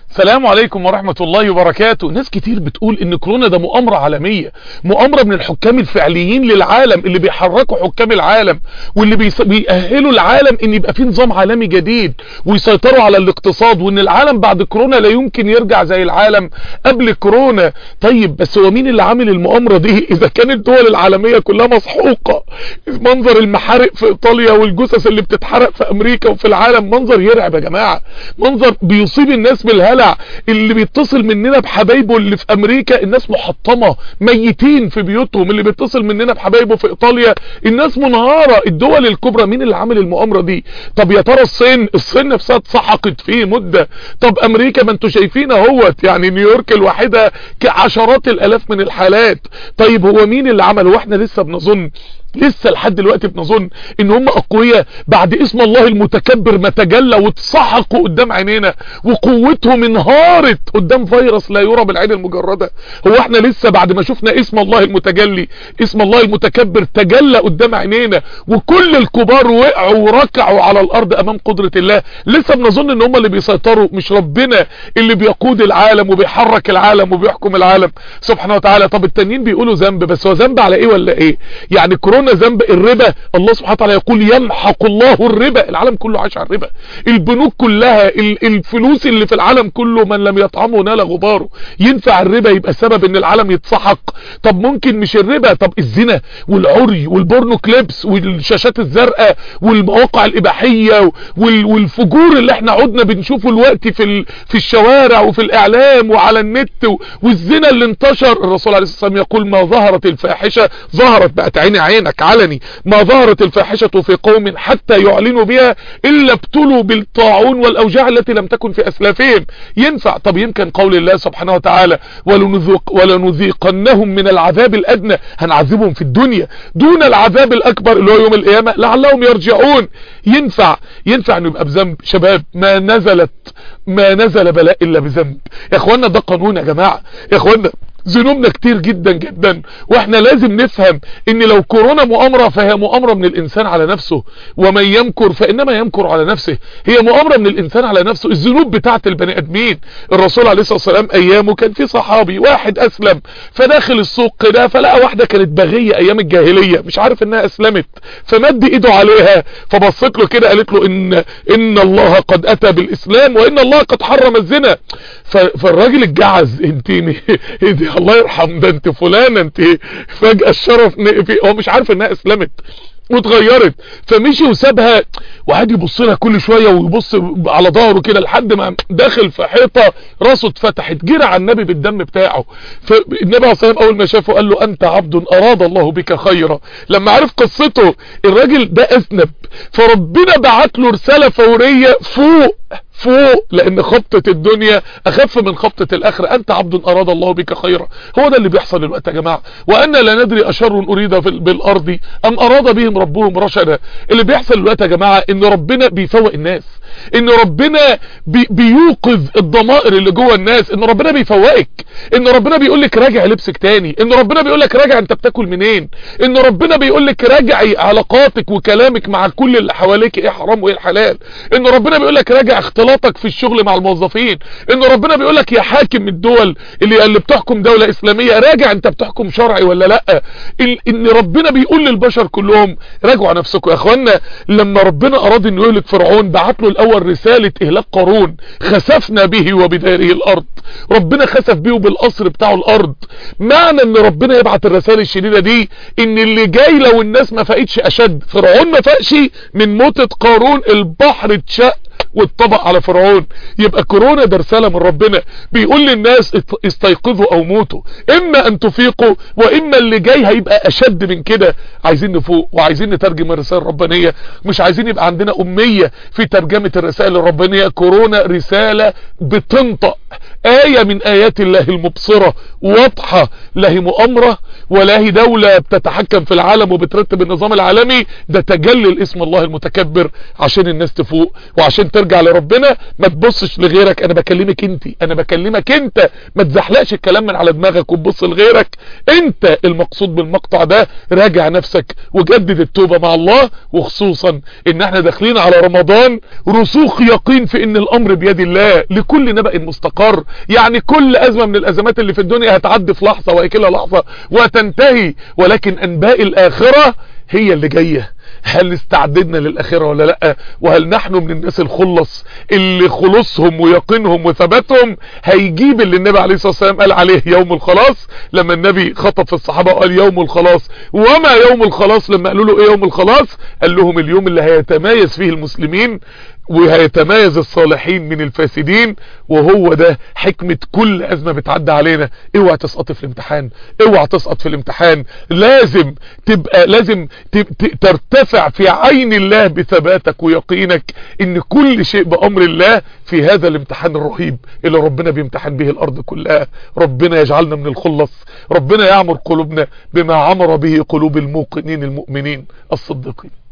السلام عليكم ورحمة الله وبركاته ناس كتير بتقول ان كورونا ده مؤامرة عالمية مؤامرة من الحكام الفعليين للعالم اللي بيحركوا حكام العالم واللي بيص... بيأهلوا العالم ان يبقى في نظام عالمي جديد ويسيطروا على الاقتصاد وان العالم بعد كورونا لا يمكن يرجع زي العالم قبل كورونا طيب بس هو مين اللي عامل المؤامرة دي اذا كانت الدول العالمية كلها مسحوقة منظر المحارق في ايطاليا والجثث اللي بتتحرق في امريكا وفي العالم منظر يرعب يا جماعة منظر بيصيب الناس بالهلع اللي بيتصل مننا بحبايبه اللي في امريكا الناس محطمة ميتين في بيوتهم اللي بيتصل مننا بحبايبه في ايطاليا الناس منهارة الدول الكبرى مين اللي عامل المؤامرة دي طب يا ترى الصين الصين نفسها اتسحقت فيه مدة طب امريكا ما انتوا شايفين اهوت يعني نيويورك الواحدة كعشرات الالاف من الحالات طيب هو مين اللي عمله واحنا لسه بنظن لسه لحد دلوقتي بنظن ان هم اقوياء بعد اسم الله المتكبر ما تجلى واتسحقوا قدام عينينا وقوتهم انهارت قدام فيروس لا يرى بالعين المجردة هو احنا لسه بعد ما شفنا اسم الله المتجلي اسم الله المتكبر تجلى قدام عينينا وكل الكبار وقعوا وركعوا على الارض امام قدرة الله لسه بنظن ان هم اللي بيسيطروا مش ربنا اللي بيقود العالم وبيحرك العالم وبيحكم العالم سبحانه وتعالى طب التانيين بيقولوا ذنب بس هو ذنب على ايه ولا ايه يعني كورونا ذنب الربا الله سبحانه وتعالى يقول يمحق الله الربا العالم كله عايش على الربا البنوك كلها الفلوس اللي في العالم كله من لم يطعمه نال غباره ينفع الربا يبقى سبب ان العالم يتسحق طب ممكن مش الربا طب الزنا والعري والبورنو كليبس والشاشات الزرقاء والمواقع الاباحيه والفجور اللي احنا عدنا بنشوفه الوقت في في الشوارع وفي الاعلام وعلى النت والزنا اللي انتشر الرسول عليه الصلاه والسلام يقول ما ظهرت الفاحشه ظهرت بقت عيني عينك علني ما ظهرت الفاحشه في قوم حتى يعلنوا بها الا ابتلوا بالطاعون والاوجاع التي لم تكن في اسلافهم ينفع طب يمكن قول الله سبحانه وتعالى ولنذيق ولنذيقنهم من العذاب الادنى هنعذبهم في الدنيا دون العذاب الاكبر اللي هو يوم القيامه لعلهم يرجعون ينفع ينفع انه يبقى بذنب شباب ما نزلت ما نزل بلاء الا بذنب يا اخوانا ده قانون يا جماعه يا اخوانا ذنوبنا كتير جدا جدا واحنا لازم نفهم ان لو كورونا مؤامرة فهي مؤامرة من الانسان على نفسه ومن يمكر فانما يمكر على نفسه هي مؤامرة من الانسان على نفسه الذنوب بتاعت البني ادمين الرسول عليه الصلاة والسلام ايامه كان في صحابي واحد اسلم فداخل السوق كده فلقى واحدة كانت بغية ايام الجاهلية مش عارف انها اسلمت فمد ايده عليها فبصت له كده قالت له ان ان الله قد اتى بالاسلام وان الله قد حرم الزنا فالراجل اتجعز انت انت الله يرحم ده انت فلانة انت فجأة الشرف هو مش عارف انها اسلمت واتغيرت فمشي وسابها وقعد يبص لها كل شويه ويبص على ظهره كده لحد ما داخل في حيطه راسه اتفتحت جرى على النبي بالدم بتاعه فالنبي عليه الصلاه والسلام اول ما شافه قال له انت عبد اراد الله بك خيرا لما عرف قصته الراجل ده اذنب فربنا بعت له رساله فوريه فوق فوق لان خبطة الدنيا اخف من خبطة الاخرة انت عبد اراد الله بك خيرا هو ده اللي بيحصل الوقت يا جماعة وانا لا ندري اشر اريد بالارض ام اراد بهم ربهم رشدا اللي بيحصل الوقت يا جماعة ان ربنا بيفوق الناس ان ربنا بي بيوقظ الضمائر اللي جوه الناس ان ربنا بيفوقك ان ربنا بيقول لك راجع لبسك تاني ان ربنا بيقول لك راجع انت بتاكل منين ان ربنا بيقول لك راجعي علاقاتك وكلامك مع كل اللي حواليك ايه حرام وايه الحلال ان ربنا بيقول لك راجع اختلاطك في الشغل مع الموظفين ان ربنا بيقول لك يا حاكم الدول اللي اللي بتحكم دولة اسلامية راجع انت بتحكم شرعي ولا لا ان ربنا بيقول للبشر كلهم راجعوا نفسكم يا اخوانا لما ربنا اراد انه يهلك فرعون بعت له الاول رسالة اهلاك قارون خسفنا به وبداره الارض ربنا خسف بيه بالقصر بتاعه الارض معنى ان ربنا يبعت الرسائل الشديدة دي ان اللي جاي لو الناس ما فاقتش اشد فرعون ما فاقش من موتة قارون البحر اتشق واتطبق على فرعون يبقى كورونا ده رسالة من ربنا بيقول للناس استيقظوا او موتوا اما ان تفيقوا واما اللي جاي هيبقى اشد من كده عايزين نفوق وعايزين نترجم الرسائل الربانية مش عايزين يبقى عندنا امية في ترجمة الرسائل الربانية كورونا رسالة بتنطق آية من آيات الله المبصرة واضحة لا هي مؤامرة ولا هي دولة بتتحكم في العالم وبترتب النظام العالمي ده تجلل اسم الله المتكبر عشان الناس تفوق وعشان ترجع لربنا ما تبصش لغيرك انا بكلمك انت انا بكلمك انت ما تزحلقش الكلام من على دماغك وتبص لغيرك انت المقصود بالمقطع ده راجع نفسك وجدد التوبة مع الله وخصوصا ان احنا داخلين على رمضان رسوخ يقين في ان الامر بيد الله لكل نبأ مستقر يعني كل ازمة من الازمات اللي في الدنيا هتعدي في لحظة وهيكلها لحظة وتنتهي ولكن انباء الاخرة هي اللي جايه هل استعددنا للآخرة ولا لا وهل نحن من الناس الخلص اللي خلصهم ويقينهم وثباتهم هيجيب اللي النبي عليه الصلاة والسلام قال عليه يوم الخلاص لما النبي خطب في الصحابة وقال يوم الخلاص وما يوم الخلاص لما قالوا له ايه يوم الخلاص قال لهم اليوم اللي هيتمايز فيه المسلمين وهيتمايز الصالحين من الفاسدين وهو ده حكمة كل أزمة بتعدي علينا اوعى تسقط في الامتحان اوعى تسقط في الامتحان لازم تبقى لازم ترتفع في عين الله بثباتك ويقينك ان كل شيء بأمر الله في هذا الامتحان الرهيب اللي ربنا بيمتحن به الأرض كلها ربنا يجعلنا من الخلص ربنا يعمر قلوبنا بما عمر به قلوب الموقنين المؤمنين الصديقين